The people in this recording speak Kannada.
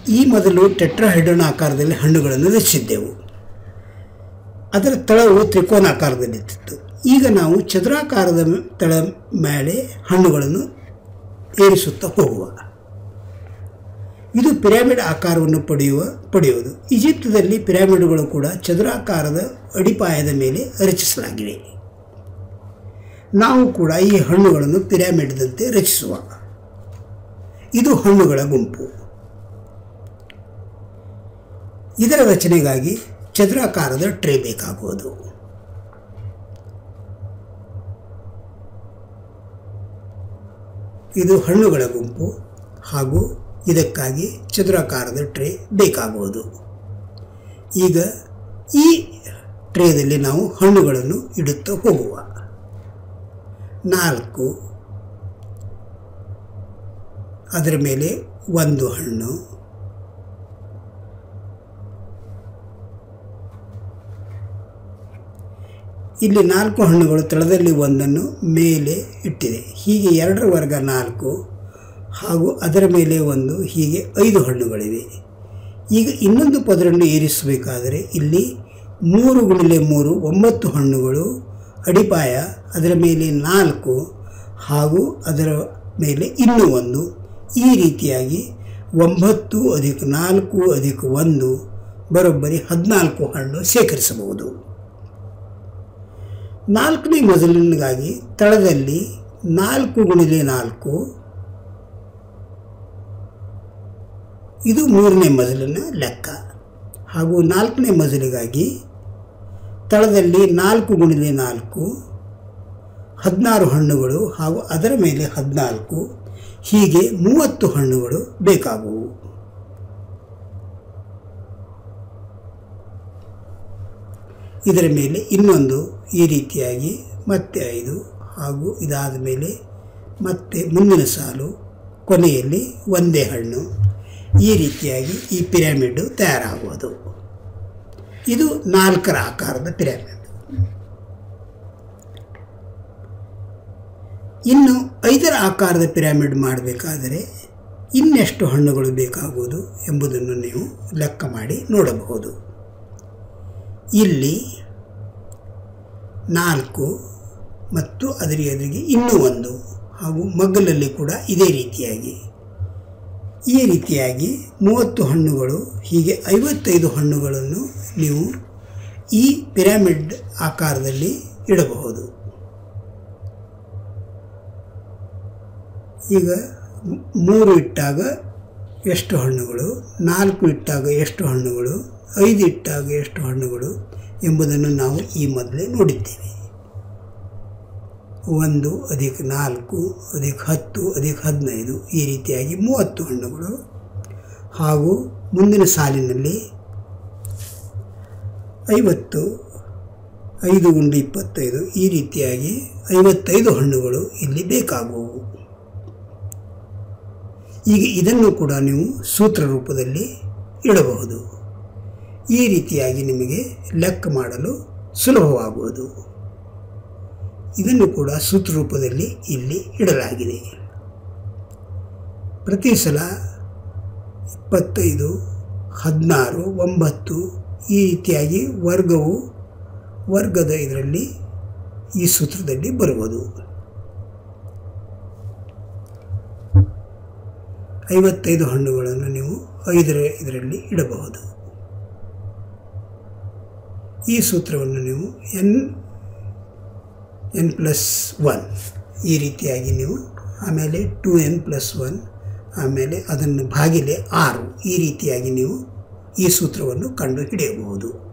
ಈ ಮೊದಲು ಟೆಟ್ರಾಹೈಡ್ರನ್ ಆಕಾರದಲ್ಲಿ ಹಣ್ಣುಗಳನ್ನು ರಚಿಸಿದ್ದೆವು ಅದರ ತಳವು ತ್ರಿಕೋನಾಕಾರದಲ್ಲಿತ್ತು ಈಗ ನಾವು ಚದುರಾಕಾರದ ತಳ ಮೇಲೆ ಹಣ್ಣುಗಳನ್ನು ಏರಿಸುತ್ತಾ ಹೋಗುವ ಇದು ಪಿರಾಮಿಡ್ ಆಕಾರವನ್ನು ಪಡೆಯುವ ಪಡೆಯುವುದು ಈಜಿಪ್ತದಲ್ಲಿ ಪಿರಾಮಿಡ್ಗಳು ಕೂಡ ಚದುರಾಕಾರದ ಅಡಿಪಾಯದ ಮೇಲೆ ರಚಿಸಲಾಗಿವೆ ನಾವು ಕೂಡ ಈ ಹಣ್ಣುಗಳನ್ನು ಪಿರಾಮಿಡ್ದಂತೆ ರಚಿಸುವ ಇದು ಹಣ್ಣುಗಳ ಗುಂಪು ಇದರ ರಚನೆಗಾಗಿ ಚದುರಾಕಾರದ ಟ್ರೇ ಬೇಕಾಗುವುದು ಇದು ಹಣ್ಣುಗಳ ಗುಂಪು ಹಾಗೂ ಇದಕ್ಕಾಗಿ ಚದುರಾಕಾರದ ಟ್ರೇ ಬೇಕಾಗುವುದು ಈಗ ಈ ಟ್ರೇದಲ್ಲಿ ನಾವು ಹಣ್ಣುಗಳನ್ನು ಇಡುತ್ತಾ ಹೋಗುವ ನಾಲ್ಕು ಅದರ ಮೇಲೆ ಒಂದು ಹಣ್ಣು ಇಲ್ಲಿ ನಾಲ್ಕು ಹಣ್ಣುಗಳು ತಳದಲ್ಲಿ ಒಂದನ್ನು ಮೇಲೆ ಇಟ್ಟಿದೆ ಹೀಗೆ ಎರಡರ ವರ್ಗ ನಾಲ್ಕು ಹಾಗೂ ಅದರ ಮೇಲೆ ಒಂದು ಹೀಗೆ ಐದು ಹಣ್ಣುಗಳಿವೆ ಈಗ ಇನ್ನೊಂದು ಪದರನ್ನು ಏರಿಸಬೇಕಾದರೆ ಇಲ್ಲಿ ಮೂರು ಗುಣಿಲೆ ಮೂರು ಒಂಬತ್ತು ಹಣ್ಣುಗಳು ಅಡಿಪಾಯ ಅದರ ಮೇಲೆ ನಾಲ್ಕು ಹಾಗೂ ಅದರ ಮೇಲೆ ಇನ್ನೂ ಒಂದು ಈ ರೀತಿಯಾಗಿ ಒಂಬತ್ತು ಅಧಿಕ ನಾಲ್ಕು ಅಧಿಕ ಒಂದು ಬರೋಬ್ಬರಿ ಹದಿನಾಲ್ಕು ಹಣ್ಣು ಶೇಖರಿಸಬಹುದು ನಾಲ್ಕನೇ ಮೊದಲಿನಗಾಗಿ ತಳದಲ್ಲಿ ನಾಲ್ಕು ಗುಣಿಲೆ ನಾಲ್ಕು ಇದು ಮೂರನೇ ಮಜಲಿನ ಲೆಕ್ಕ ಹಾಗೂ ನಾಲ್ಕನೇ ಮಜಲಿಗಾಗಿ ತಳದಲ್ಲಿ ನಾಲ್ಕು ಗುಣಿಲೆ ನಾಲ್ಕು ಹದಿನಾರು ಹಣ್ಣುಗಳು ಹಾಗೂ ಅದರ ಮೇಲೆ ಹದಿನಾಲ್ಕು ಹೀಗೆ ಮೂವತ್ತು ಹಣ್ಣುಗಳು ಬೇಕಾಗುವು ಇದರ ಮೇಲೆ ಇನ್ನೊಂದು ಈ ರೀತಿಯಾಗಿ ಮತ್ತೆ ಐದು ಹಾಗೂ ಇದಾದ ಮೇಲೆ ಮತ್ತೆ ಮುಂದಿನ ಸಾಲು ಕೊನೆಯಲ್ಲಿ ಒಂದೇ ಹಣ್ಣು ಈ ರೀತಿಯಾಗಿ ಈ ಪಿರಮಿಡ್ ತಯಾರಾಗುವುದು ಇದು ನಾಲ್ಕರ ಆಕಾರದ ಪಿರಮಿಡ್ ಇನ್ನು ಐದರ ಆಕಾರದ ಪಿರಮಿಡ್ ಮಾಡಬೇಕಾದರೆ ಇನ್ನೆಷ್ಟು ಹಣ್ಣುಗಳು ಬೇಕಾಗುವುದು ಎಂಬುದನ್ನು ನೀವು ಲೆಕ್ಕ ಮಾಡಿ ನೋಡಬಹುದು ಇಲ್ಲಿ ನಾಲ್ಕು ಮತ್ತು ಅದರ ಎದುರಿಗೆ ಇನ್ನೂ ಒಂದು ಹಾಗೂ ಮಗ್ಗಲಲ್ಲಿ ಕೂಡ ಇದೇ ರೀತಿಯಾಗಿ ಈ ರೀತಿಯಾಗಿ ಮೂವತ್ತು ಹಣ್ಣುಗಳು ಹೀಗೆ ಐವತ್ತೈದು ಹಣ್ಣುಗಳನ್ನು ನೀವು ಈ ಪಿರಮಿಡ್ ಆಕಾರದಲ್ಲಿ ಇಡಬಹುದು ಈಗ ಮೂರು ಇಟ್ಟಾಗ ಎಷ್ಟು ಹಣ್ಣುಗಳು ನಾಲ್ಕು ಇಟ್ಟಾಗ ಎಷ್ಟು ಹಣ್ಣುಗಳು ಐದು ಇಟ್ಟಾಗ ಎಷ್ಟು ಹಣ್ಣುಗಳು ಎಂಬುದನ್ನು ನಾವು ಈ ಮೊದಲೇ ನೋಡಿದ್ದೇವೆ ಒಂದು ಅಧಿಕ ನಾಲ್ಕು ಅಧಿಕ ಹತ್ತು ಅಧಿಕ ಹದಿನೈದು ಈ ರೀತಿಯಾಗಿ ಮೂವತ್ತು ಹಣ್ಣುಗಳು ಹಾಗೂ ಮುಂದಿನ ಸಾಲಿನಲ್ಲಿ ಐವತ್ತು ಐದು ಗುಂಡು ಇಪ್ಪತ್ತೈದು ಈ ರೀತಿಯಾಗಿ ಐವತ್ತೈದು ಹಣ್ಣುಗಳು ಇಲ್ಲಿ ಬೇಕಾಗುವು ಈಗ ಇದನ್ನು ಕೂಡ ನೀವು ಸೂತ್ರ ರೂಪದಲ್ಲಿ ಇಡಬಹುದು ಈ ರೀತಿಯಾಗಿ ನಿಮಗೆ ಲೆಕ್ಕ ಮಾಡಲು ಸುಲಭವಾಗುವುದು ಇದನ್ನು ಕೂಡ ಸೂತ್ರ ರೂಪದಲ್ಲಿ ಇಲ್ಲಿ ಇಡಲಾಗಿದೆ ಪ್ರತಿ ಸಲ ಇಪ್ಪತ್ತೈದು ಹದಿನಾರು ಒಂಬತ್ತು ಈ ರೀತಿಯಾಗಿ ವರ್ಗವು ವರ್ಗದ ಇದರಲ್ಲಿ ಈ ಸೂತ್ರದಲ್ಲಿ ಬರುವುದು ಐವತ್ತೈದು ಹಣ್ಣುಗಳನ್ನು ನೀವು ಐದರ ಇದರಲ್ಲಿ ಇಡಬಹುದು ಈ ಸೂತ್ರವನ್ನು ನೀವು ಎನ್ ಎನ್ ಪ್ಲಸ್ ಒನ್ ಈ ರೀತಿಯಾಗಿ ನೀವು ಆಮೇಲೆ ಟು ಎನ್ ಪ್ಲಸ್ ಒನ್ ಆಮೇಲೆ ಅದನ್ನು ಭಾಗಿಲೆ ಆರು ಈ ರೀತಿಯಾಗಿ ನೀವು ಈ ಸೂತ್ರವನ್ನು ಕಂಡು ಹಿಡಿಯಬಹುದು